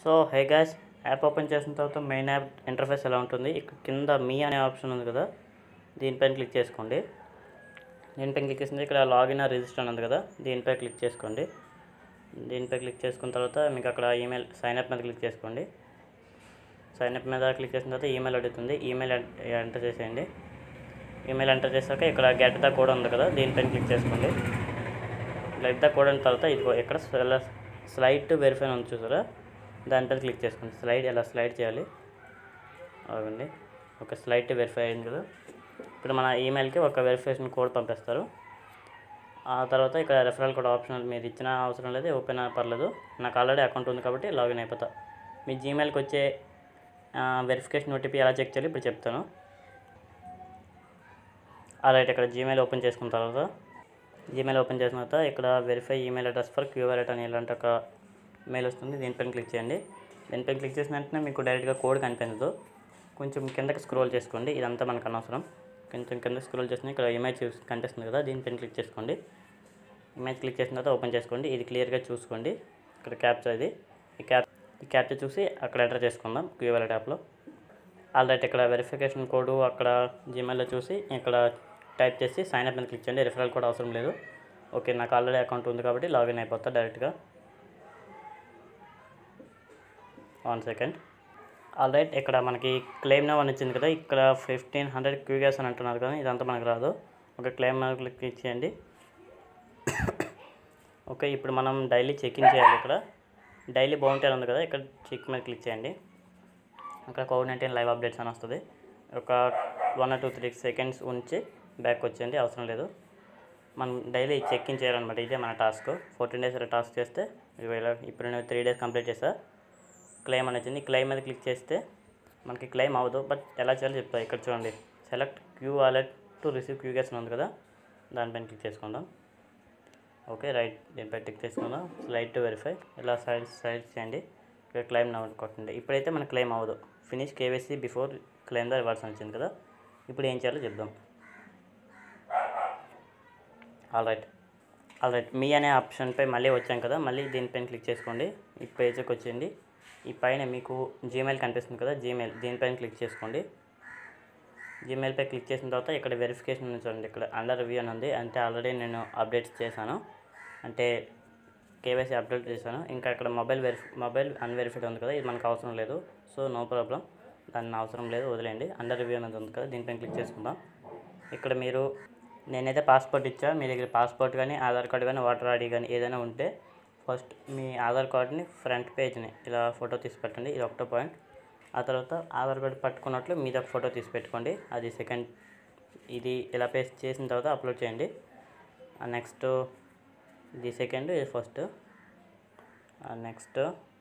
so hey gas app open చేసిన తర్వాత main app interface ఎలా ఉంటుంది ఇక్కడ కింద మీ అనే ఆప్షన్ ఉంది కదా దీనిపైన క్లిక్ చేసుకోండి దీనిపైన క్లిక్ చేసింది ఇక్కడ లాగిన్ రిజిస్టర్ అని ఉంది కదా దీనిపై క్లిక్ చేసుకోండి దీనిపై క్లిక్ చేసుకున్న తర్వాత మీకు అక్కడ ఈమెయిల్ సైన్ అప్ మీద క్లిక్ చేసుకోండి సైన్ అప్ మీద క్లిక్ చేసిన తర్వాత ఈమెయిల్ అడుగుతుంది ఈమెయిల్ ఎంటర్ చేసేయండి ఈమెయిల్ ఎంటర్ చేశాక ఇక్కడ గెట్ ద కోడ్ ఉంది కదా దీనిపైన క్లిక్ చేసుకోండి గెట్ ద కోడ్ అయిన తర్వాత ఇదిగో ఇక్కడ స్లైడ్ టు వెరిఫై ఉంది చూసారా దానిపైన క్లిక్ చేసుకోండి స్లైడ్ ఎలా స్లైడ్ చేయాలి అవునండి ఒక స్లైడ్ టు వెరిఫై అయింది కదా ఇప్పుడు మన ఈమెయిల్కి ఒక వెరిఫికేషన్ కోడ్ పంపిస్తారు ఆ తర్వాత ఇక్కడ రెఫరల్ కోడ్ ఆప్షనల్ మీరు ఇచ్చిన అవసరం లేదు ఓపెన్ పర్లేదు నాకు ఆల్రెడీ అకౌంట్ ఉంది కాబట్టి లాగిన్ అయిపోతా మీ జీమెయిల్కి వచ్చే వెరిఫికేషన్ ఓటీపీ ఎలా చెక్ చేయాలి ఇప్పుడు చెప్తాను రైట్ ఇక్కడ జీమెయిల్ ఓపెన్ చేసుకున్న తర్వాత జీమెయిల్ ఓపెన్ చేసిన తర్వాత ఇక్కడ వెరిఫై ఈమెయిల్ అడ్రస్ ఫర్ క్యూఆర్ఎట్ అని ఇలాంటి ఒక మెయిల్ వస్తుంది దీనిపైన క్లిక్ చేయండి దీనిపైన క్లిక్ చేసిన వెంటనే మీకు డైరెక్ట్గా కోడ్ కనిపించదు కొంచెం కిందకి స్క్రోల్ చేసుకోండి ఇదంతా మనకు అనవసరం కొంచెం కింద స్క్రోల్ చేసిన ఇక్కడ ఇమేజ్ చూసి కనిపిస్తుంది కదా దీనిపైన క్లిక్ చేసుకోండి ఇమేజ్ క్లిక్ చేసిన తర్వాత ఓపెన్ చేసుకోండి ఇది క్లియర్గా చూసుకోండి ఇక్కడ క్యాప్చర్ ఇది ఈ క్యాప్ ఈ క్యాప్చర్ చూసి అక్కడ ఎంటర్ చేసుకుందాం క్యూఆర్ యాప్లో ఆల్రెడీ ఇక్కడ వెరిఫికేషన్ కోడ్ అక్కడ జీమెయిల్లో చూసి ఇక్కడ టైప్ చేసి సైన్ అప్ మీద క్లిక్ చేయండి రిఫరల్ కోడ్ అవసరం లేదు ఓకే నాకు ఆల్రెడీ అకౌంట్ ఉంది కాబట్టి లాగిన్ అయిపోతా డైరెక్ట్గా వన్ సెకండ్ ఆల్ రైట్ ఇక్కడ మనకి క్లెయిమ్ నవ్ అని వచ్చింది కదా ఇక్కడ ఫిఫ్టీన్ హండ్రెడ్ క్యూగాస్ అని అంటున్నారు కదా ఇదంతా మనకు రాదు ఒక క్లెయిమ్ మీద క్లిక్ చేయండి ఓకే ఇప్పుడు మనం డైలీ చెక్ ఇన్ చేయాలి ఇక్కడ డైలీ బౌంటీ ఉంది కదా ఇక్కడ చెక్ మీద క్లిక్ చేయండి అక్కడ కోవిడ్ నైన్టీన్ లైవ్ అప్డేట్స్ అని వస్తుంది ఒక one or two three seconds ఉంచి బ్యాక్ వచ్చేయండి అవసరం లేదు మనం డైలీ చెక్ ఇన్ చేయాలన్నమాట ఇదే మన టాస్క్ ఫోర్టీన్ డేస్ టాస్క్ చేస్తే ఇవాళ ఇప్పుడు నేను త్రీ డేస్ కంప్లీట్ చేసా క్లెయిమ్ అని వచ్చింది క్లెయిమ్ మీద క్లిక్ చేస్తే మనకి క్లెయిమ్ అవ్వదు బట్ ఎలా చేయాలో చెప్తా ఇక్కడ చూడండి select Q wallet to receive Q gas ఉంది కదా దానిపైన క్లిక్ చేసుకుందాం ఓకే రైట్ దీనిపై క్లిక్ చేసుకుందాం స్లైడ్ టు వెరిఫై ఇలా సైడ్ సైడ్ చేయండి ఇక్కడ క్లెయిమ్ నౌ కొట్టండి ఇప్పుడైతే మనకు క్లెయిమ్ అవ్వదు finish KYC before claim the reverse అని వచ్చింది కదా ఇప్పుడు ఏం చేయాలో చెప్దాం ఆల్ రైట్ ఆల్ రైట్ మీ అనే ఆప్షన్పై మళ్ళీ వచ్చాం కదా మళ్ళీ దీనిపైన క్లిక్ చేసుకోండి ఈ పేజ్కి వచ్చేయండి ఈ పైన మీకు జీమెయిల్ కనిపిస్తుంది కదా జీమెయిల్ దీనిపైన క్లిక్ చేసుకోండి జీమెయిల్పై క్లిక్ చేసిన తర్వాత ఇక్కడ వెరిఫికేషన్ ఉంది చూడండి ఇక్కడ అండర్ రివ్యూ అని ఉంది అంటే ఆల్రెడీ నేను అప్డేట్స్ చేశాను అంటే కేవైసీ అప్డేట్ చేశాను ఇంకా ఇక్కడ మొబైల్ వెరిఫి మొబైల్ అన్వెరిఫైడ్ ఉంది కదా ఇది మనకు అవసరం లేదు సో నో ప్రాబ్లం దాన్ని అవసరం లేదు వదిలేయండి అండర్ రివ్యూ అనేది ఉంది కదా దీనిపైన క్లిక్ చేసుకుందాం ఇక్కడ మీరు నేనైతే పాస్పోర్ట్ ఇచ్చా మీ దగ్గర పాస్పోర్ట్ కానీ ఆధార్ కార్డు కానీ ఓటర్ ఐడి కానీ ఏదైనా ఉంటే ఫస్ట్ మీ ఆధార్ కార్డుని ఫ్రంట్ పేజ్ని ఇలా ఫోటో తీసి పెట్టండి ఇది ఒకటో పాయింట్ ఆ తర్వాత ఆధార్ కార్డు పట్టుకున్నట్లు మీద ఒక ఫోటో తీసి పెట్టుకోండి అది సెకండ్ ఇది ఇలా పేస్ట్ చేసిన తర్వాత అప్లోడ్ చేయండి నెక్స్ట్ ఇది సెకండ్ ఇది ఫస్ట్ నెక్స్ట్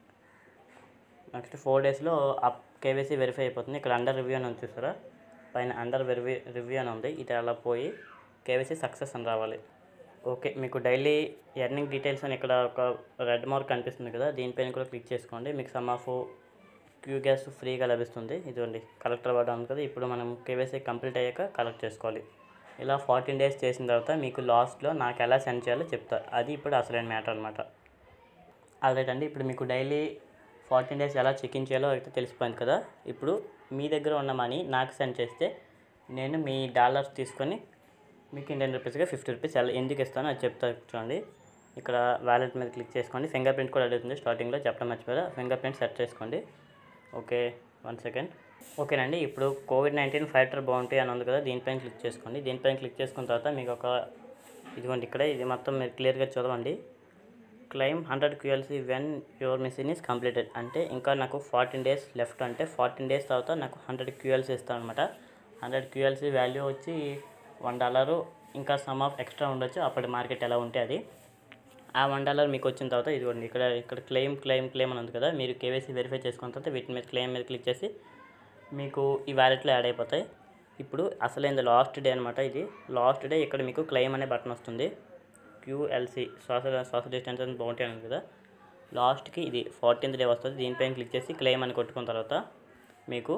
నెక్స్ట్ ఫోర్ డేస్లో అప్ కేవైసీ వెరిఫై అయిపోతుంది ఇక్కడ అండర్ రివ్యూ అని ఉంది చూసారా పైన అండర్ వెరివ్యూ రివ్యూ అని ఉంది ఇది అలా పోయి కేవైసీ సక్సెస్ అని రావాలి ఓకే మీకు డైలీ ఎర్నింగ్ డీటెయిల్స్ అని ఇక్కడ ఒక రెడ్ మార్క్ కనిపిస్తుంది కదా దీనిపైన కూడా క్లిక్ చేసుకోండి మీకు సమ్ ఆఫ్ క్యూ గ్యాస్ ఫ్రీగా లభిస్తుంది ఇదిగోండి కలెక్టర్ అవ్వడం ఉంది కదా ఇప్పుడు మనం కేవైసీ కంప్లీట్ అయ్యాక కలెక్ట్ చేసుకోవాలి ఇలా ఫార్టీన్ డేస్ చేసిన తర్వాత మీకు లాస్ట్లో నాకు ఎలా సెండ్ చేయాలో చెప్తా అది ఇప్పుడు అసలైన మ్యాటర్ అనమాట ఆల్రైట్ అండి ఇప్పుడు మీకు డైలీ ఫార్టీన్ డేస్ ఎలా చెక్ ఇన్ చేయాలో అయితే తెలిసిపోయింది కదా ఇప్పుడు మీ దగ్గర ఉన్న మనీ నాకు సెండ్ చేస్తే నేను మీ డాలర్స్ తీసుకొని మీకు ఇండియన్ రూపీస్గా ఫిఫ్టీ రూపీస్ ఎలా ఎందుకు ఇస్తానో అది చెప్తా చూడండి ఇక్కడ వ్యాలెట్ మీద క్లిక్ చేసుకోండి ఫింగర్ ప్రింట్ కూడా అడుగుతుంది స్టార్టింగ్లో చెప్పడం మర్చిపోయా ఫింగర్ ప్రింట్ సెట్ చేసుకోండి ఓకే వన్ సెకండ్ ఓకేనండి ఇప్పుడు కోవిడ్ నైన్టీన్ ఫైటర్ బౌంటీ అని ఉంది కదా దీనిపైన క్లిక్ చేసుకోండి దీనిపైన క్లిక్ చేసుకున్న తర్వాత మీకు ఒక ఇదిగోండి ఇక్కడ ఇది మొత్తం మీరు క్లియర్గా చదవండి claim hundred QLC when your mission is completed అంటే ఇంకా నాకు ఫార్టీన్ డేస్ లెఫ్ట్ అంటే ఫార్టీన్ డేస్ తర్వాత నాకు హండ్రెడ్ క్యూఎల్సీ ఇస్తాను అనమాట హండ్రెడ్ క్యూఎల్సీ వాల్యూ వచ్చి వన్ డాలరు ఇంకా సమ్ ఆఫ్ ఎక్స్ట్రా ఉండొచ్చు అప్పటి మార్కెట్ ఎలా ఉంటే అది ఆ వన్ డాలర్ మీకు వచ్చిన తర్వాత ఇదిగోండి ఇక్కడ ఇక్కడ క్లెయిమ్ క్లెయిమ్ క్లెయిమ్ అని ఉంది కదా మీరు కేవైసీ వెరిఫై చేసుకున్న తర్వాత వీటి మీద క్లెయిమ్ మీద క్లిక్ చేసి మీకు ఈ వ్యాలెట్లో యాడ్ అయిపోతాయి ఇప్పుడు అసలైంది లాస్ట్ డే అనమాట ఇది లాస్ట్ డే ఇక్కడ మీకు క్లెయిమ్ అనే బటన్ వస్తుంది క్యూఎల్సి సోషల్ సోషల్ డిస్టెన్స్ అని బౌంటీ అని ఉంది కదా లాస్ట్కి ఇది ఫార్టీన్త్ డే వస్తుంది దీనిపైన క్లిక్ చేసి క్లెయిమ్ అని కొట్టుకున్న తర్వాత మీకు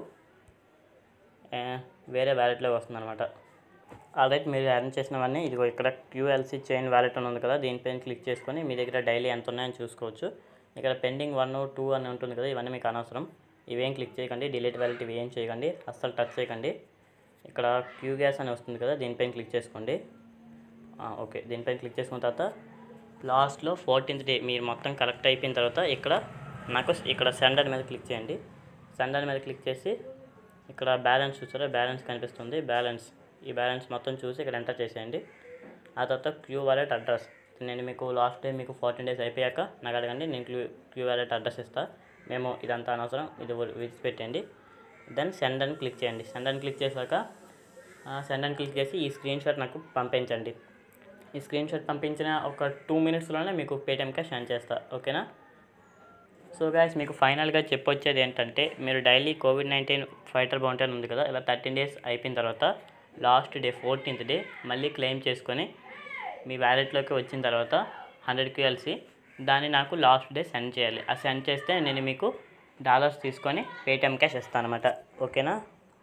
ఆ, వేరే వ్యాలెట్లో వస్తుంది అనమాట ఆల్రెడీ మీరు అరేంజ్ చేసినవన్నీ ఇదిగో ఇక్కడ క్యూఎల్సీ చైన్ వ్యాలెట్ అని ఉంది కదా దీనిపైన క్లిక్ చేసుకొని మీ దగ్గర డైలీ ఎంత ఉన్నాయని చూసుకోవచ్చు ఇక్కడ పెండింగ్ వన్ టూ అని ఉంటుంది కదా ఇవన్నీ మీకు అనవసరం ఇవేం క్లిక్ చేయకండి డిలీట్ వ్యాలిటీ ఇవి ఏం చేయకండి అస్సలు టచ్ చేయకండి ఇక్కడ క్యూ గ్యాస్ అని వస్తుంది కదా దీనిపైన క్లిక్ చేసుకోండి ఆ, ఓకే దీనిపైన క్లిక్ చేసుకున్న తర్వాత లాస్ట్లో ఫోర్టీన్త్ డే మీరు మొత్తం కరెక్ట్ అయిపోయిన తర్వాత ఇక్కడ నాకు ఇక్కడ సెండర్ మీద క్లిక్ చేయండి సెండర్ మీద క్లిక్ చేసి ఇక్కడ బ్యాలెన్స్ చూసారా బ్యాలెన్స్ కనిపిస్తుంది బ్యాలెన్స్ ఈ బ్యాలెన్స్ మొత్తం చూసి ఇక్కడ ఎంటర్ చేసేయండి ఆ తర్వాత క్యూ వాలెట్ అడ్రస్ నేను మీకు లాస్ట్ డే మీకు ఫోర్టీన్ డేస్ అయిపోయాక నాకు అడగండి నేను క్యూ క్యూ వాలెట్ అడ్రస్ ఇస్తా మేము ఇదంతా అనవసరం ఇది విడిచిపెట్టండి దెన్ సెండ్ అని క్లిక్ చేయండి సెండ్ అని క్లిక్ చేశాక సెండ్ అని క్లిక్ చేసి ఈ స్క్రీన్ షాట్ నాకు పంపించండి ఈ స్క్రీన్ షాట్ పంపించిన ఒక టూ మినిట్స్లోనే మీకు పేటిఎం క్యాష్ సెండ్ చేస్తా ఓకేనా సో గాయస్ మీకు ఫైనల్గా చెప్పొచ్చేది ఏంటంటే మీరు daily covid nineteen fighter bounty ఉంది కదా ఇలా థర్టీన్ డేస్ అయిపోయిన తర్వాత లాస్ట్ డే ఫోర్టీన్త్ డే మళ్ళీ క్లెయిమ్ చేసుకొని మీ వ్యాలెట్లోకి వచ్చిన తర్వాత హండ్రెడ్ క్యూఎల్సి దాన్ని నాకు లాస్ట్ డే సెండ్ చేయాలి ఆ సెండ్ చేస్తే నేను మీకు డాలర్స్ తీసుకొని పేటిఎం క్యాష్ ఇస్తాను అనమాట ఓకేనా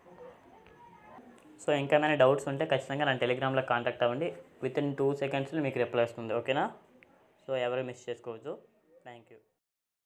సో ఇంకా ఏమైనా డౌట్స్ ఉంటే ఖచ్చితంగా నా టెలిగ్రామ్లో కాంటాక్ట్ అవ్వండి విత్ ఇన్ టూ సెకండ్స్లో మీకు రిప్లై వస్తుంది ఓకేనా సో ఎవరు మిస్ చేసుకోవద్దు థ్యాంక్ యూ